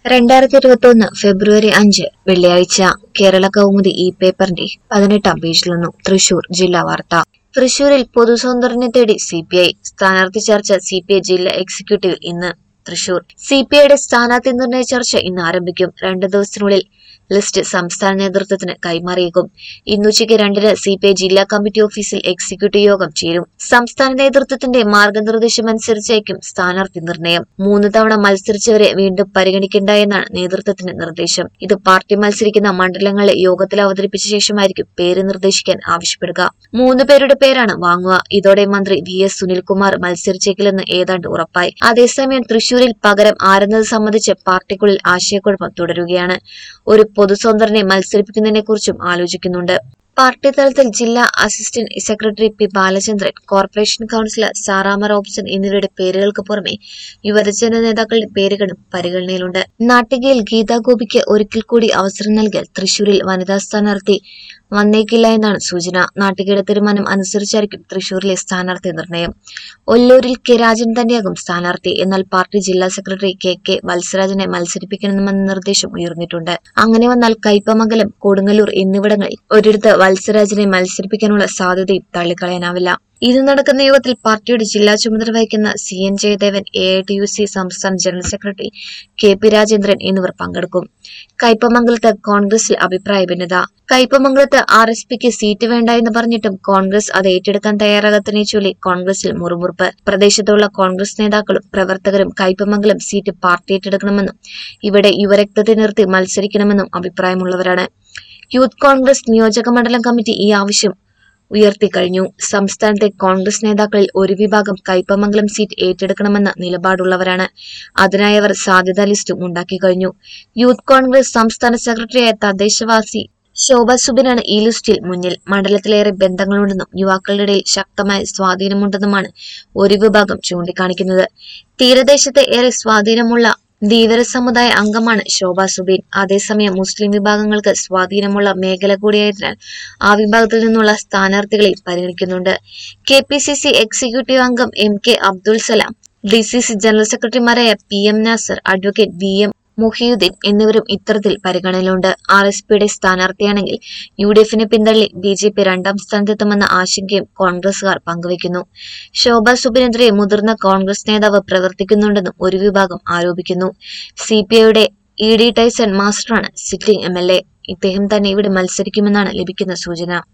രണ്ടായിരത്തി ഇരുപത്തി ഒന്ന് ഫെബ്രുവരി അഞ്ച് വെള്ളിയാഴ്ച കേരള കൗമുദി ഈ പേപ്പറിന്റെ പതിനെട്ടാം പേജിൽ നിന്നും തൃശൂർ ജില്ലാ വാർത്ത തൃശൂരിൽ പൊതുസ്വതന്ത്രനെ തേടി സി പി ഐ സ്ഥാനാർത്ഥി ചർച്ച സി പി ഐ ജില്ലാ എക്സിക്യൂട്ടീവ് ഇന്ന് തൃശൂർ സി പി ഐയുടെ സ്ഥാനാർത്ഥി നിർണയ ചർച്ച ഇന്ന് ആരംഭിക്കും രണ്ടു ദിവസത്തിനുള്ളിൽ ലിസ്റ്റ് സംസ്ഥാന നേതൃത്വത്തിന് കൈമാറിയേക്കും ഇന്നുച്ചയ്ക്ക് രണ്ടിന് സി പി ഐ ജില്ലാ കമ്മിറ്റി ഓഫീസിൽ എക്സിക്യൂട്ടീവ് യോഗം ചേരും സംസ്ഥാന നേതൃത്വത്തിന്റെ മാർഗനിർദ്ദേശം അനുസരിച്ചായിരിക്കും സ്ഥാനാർത്ഥി നിർണയം മൂന്ന് തവണ മത്സരിച്ചവരെ വീണ്ടും പരിഗണിക്കേണ്ട എന്നാണ് നേതൃത്വത്തിന്റെ നിർദ്ദേശം ഇത് പാർട്ടി മത്സരിക്കുന്ന മണ്ഡലങ്ങളെ യോഗത്തിൽ അവതരിപ്പിച്ച ശേഷമായിരിക്കും പേര് നിർദ്ദേശിക്കാൻ ആവശ്യപ്പെടുക മൂന്ന് പേരുടെ പേരാണ് വാങ്ങുക ഇതോടെ മന്ത്രി വി എസ് സുനിൽകുമാർ മത്സരിച്ചേക്കില്ലെന്ന് ഏതാണ്ട് ഉറപ്പായി അതേസമയം തൃശൂരിൽ പകരം ആരെന്നത് സംബന്ധിച്ച് പാർട്ടിക്കുള്ളിൽ ആശയക്കുഴപ്പം തുടരുകയാണ് ഒരു പൊതുസ്വതന്ത്രനെ മത്സരിപ്പിക്കുന്നതിനെക്കുറിച്ചും ആലോചിക്കുന്നുണ്ട് പാർട്ടി തലത്തിൽ ജില്ലാ assistant secretary P Balachandran corporation councillor Sarama Robson എന്നിവരുടെ പേരുകൾക്ക് പുറമെ യുവജന നേതാക്കളുടെ പേരുകളും പരിഗണനയിലുണ്ട് നാട്ടികയിൽ ഗീതാ ഗോപിക്ക് ഒരിക്കൽ കൂടി അവസരം നൽകിയാൽ തൃശൂരിൽ വനിതാ സ്ഥാനാർത്ഥി വന്നേക്കില്ല എന്നാണ് സൂചന നാട്ടികയുടെ തീരുമാനം അനുസരിച്ചായിരിക്കും തൃശൂരിലെ സ്ഥാനാർത്ഥി നിർണയം ഒല്ലൂരിൽ കെ രാജൻ തന്നെയാകും സ്ഥാനാർത്ഥി എന്നാൽ പാർട്ടി ജില്ലാ സെക്രട്ടറി കെ കെ വത്സരാജനെ മത്സരിപ്പിക്കണമെന്ന നിർദ്ദേശം ഉയർന്നിട്ടുണ്ട് അങ്ങനെ വന്നാൽ കയ്പമംഗലം കൊടുങ്ങല്ലൂർ എന്നിവിടങ്ങളിൽ ഒരിടത്ത് വത്സരാജനെ മത്സരിപ്പിക്കാനുള്ള സാധ്യതയും തള്ളിക്കളയാനാവില്ല ഇത് നടക്കുന്ന യോഗത്തിൽ പാർട്ടിയുടെ ജില്ലാ ചുമതല വഹിക്കുന്ന C N Jayadevan A I T U C സംസ്ഥാന general secretary K P Rajendran എന്നിവർ പങ്കെടുക്കും കയ്പമംഗലത്ത് കോൺഗ്രസിൽ അഭിപ്രായ ഭിന്നത കയ്പമംഗലത്ത് ആർ എസ് പിക്ക് സീറ്റ് വേണ്ട എന്ന് പറഞ്ഞിട്ടും കോൺഗ്രസ് അത് ഏറ്റെടുക്കാൻ തയ്യാറാകാത്തതിനെ ചൊല്ലി കോൺഗ്രസിൽ മുറുമുറുപ്പ് പ്രദേശത്തുള്ള കോൺഗ്രസ് നേതാക്കളും പ്രവർത്തകരും കയ്പമംഗലം സീറ്റ് പാർട്ടി ഏറ്റെടുക്കണമെന്നും ഇവിടെ യുവരക്തത്തെ നിർത്തി മത്സരിക്കണമെന്നും അഭിപ്രായമുള്ളവരാണ് യൂത്ത് കോൺഗ്രസ് നിയോജക മണ്ഡലം കമ്മിറ്റി ഈ ആവശ്യം ഉയർത്തിക്കഴിഞ്ഞു സംസ്ഥാനത്തെ കോൺഗ്രസ് നേതാക്കളിൽ ഒരു വിഭാഗം കയ്പമംഗലം സീറ്റ് ഏറ്റെടുക്കണമെന്ന നിലപാടുള്ളവരാണ് അതിനായി അവർ സാധ്യതാ ലിസ്റ്റും ഉണ്ടാക്കി കഴിഞ്ഞു യൂത്ത് കോൺഗ്രസ് സംസ്ഥാന സെക്രട്ടറിയായ തദ്ദേശവാസി ശോഭ സുബിനാണ് ഈ ലിസ്റ്റിൽ മുന്നിൽ മണ്ഡലത്തിലേറെ ബന്ധങ്ങളുണ്ടെന്നും യുവാക്കളുടെ ഇടയിൽ ശക്തമായ സ്വാധീനമുണ്ടെന്നുമാണ് ഒരു വിഭാഗം ചൂണ്ടിക്കാണിക്കുന്നത് തീരദേശത്തെ ഏറെ സ്വാധീനമുള്ള ധീവര സമുദായ അംഗമാണ് ശോഭ സുബീൻ അതേസമയം മുസ്ലിം വിഭാഗങ്ങൾക്ക് സ്വാധീനമുള്ള മേഖല കൂടിയായതിനാൽ ആ വിഭാഗത്തിൽ നിന്നുള്ള സ്ഥാനാർത്ഥികളെ പരിഗണിക്കുന്നുണ്ട് K P C C executive അംഗം M K Abdul Salam D C C general സെക്രട്ടറിമാരായ P M Nasar advocate V M Muhiyuddin എന്നിവരും ഇത്തരത്തിൽ പരിഗണനയിലുണ്ട് ആർ എസ് പിയുടെ സ്ഥാനാർത്ഥിയാണെങ്കിൽ യു ഡി എഫിനെ പിന്തള്ളി ബി ജെ പി രണ്ടാം സ്ഥാനത്തെത്തുമെന്ന ആശങ്കയും കോൺഗ്രസുകാർ പങ്കുവയ്ക്കുന്നു ശോഭ സുബിനെതിരെ മുതിർന്ന കോൺഗ്രസ് നേതാവ് പ്രവർത്തിക്കുന്നുണ്ടെന്നും ഒരു വിഭാഗം ആരോപിക്കുന്നു സി പി ഐയുടെ ഇ ഡി ടൈസൺ മാസ്റ്ററാണ് സിറ്റിംഗ് എം എൽ എ ഇദ്ദേഹം തന്നെ ഇവിടെ മത്സരിക്കുമെന്നാണ് ലഭിക്കുന്ന സൂചന